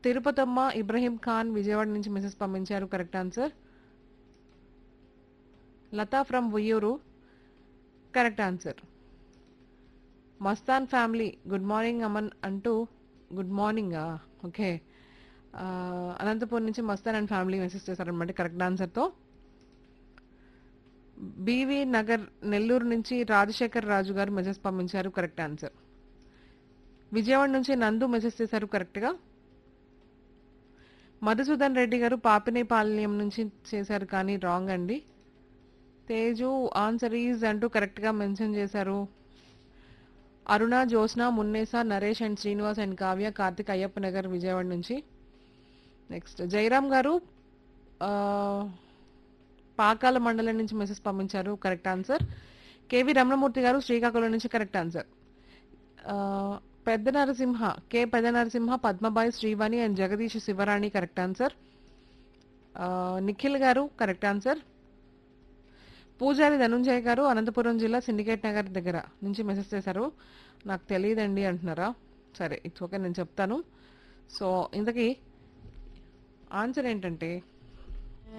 తిరుపతమ్మ ఇబ్రహీం ఖాన్ విజయవాడ నుంచి మెసేజ్ పంపించారు correct answer Latha from Uyyuru correct answer Mastan family good morning Aman అంటూ గుడ్ మార్నింగా ఓకే అనంతపురం నుంచి మస్తాన్ అండ్ ఫ్యామిలీ మెసేజ్ చేశారనమాట కరెక్ట్ ఆన్సర్తో బీవీ నగర్ నెల్లూరు నుంచి రాజశేఖర్ రాజు గారు మెసేజ్ పంపించారు కరెక్ట్ ఆన్సర్ విజయవాడ నుంచి నందు మెసేజ్ చేశారు కరెక్ట్గా మధుసూదన్ రెడ్డి గారు పాపినేపాలెం నుంచి చేశారు కానీ రాంగ్ అండి తేజు ఆన్సర్ ఈజ్ అంటూ కరెక్ట్గా మెన్షన్ చేశారు అరుణ జ్యోత్స్న మున్నేసా నరేష్ అండ్ శ్రీనివాస్ అండ్ కావ్య కార్తిక్ అయ్యప్ప నగర్ విజయవాడ నుంచి నెక్స్ట్ జయరామ్ గారు ఆ, పాకాల మండలం నుంచి మెసేజ్ పంపించారు కరెక్ట్ ఆన్సర్ కేవి రమణమూర్తి గారు శ్రీకాకుళం నుంచి కరెక్ట్ ఆన్సర్ ఆ, పెద్ద Narasimha K Pedda Narasimha Padmabai Srivani and Jagadish Sivarani correct answer ఆ, నిఖిల్ గారు కరెక్ట్ ఆన్సర్ పూజారి ధనుంజయ్ గారు అనంతపురం జిల్లా సిండికేట్ నగర్ దగ్గర నుంచి మెసేజ్ చేశారు నాకు తెలియదండి అంటున్నారా సరే ఇట్స్ ఓకే నేను చెప్తాను సో ఇంతకీ ఆన్సర్ ఏంటంటే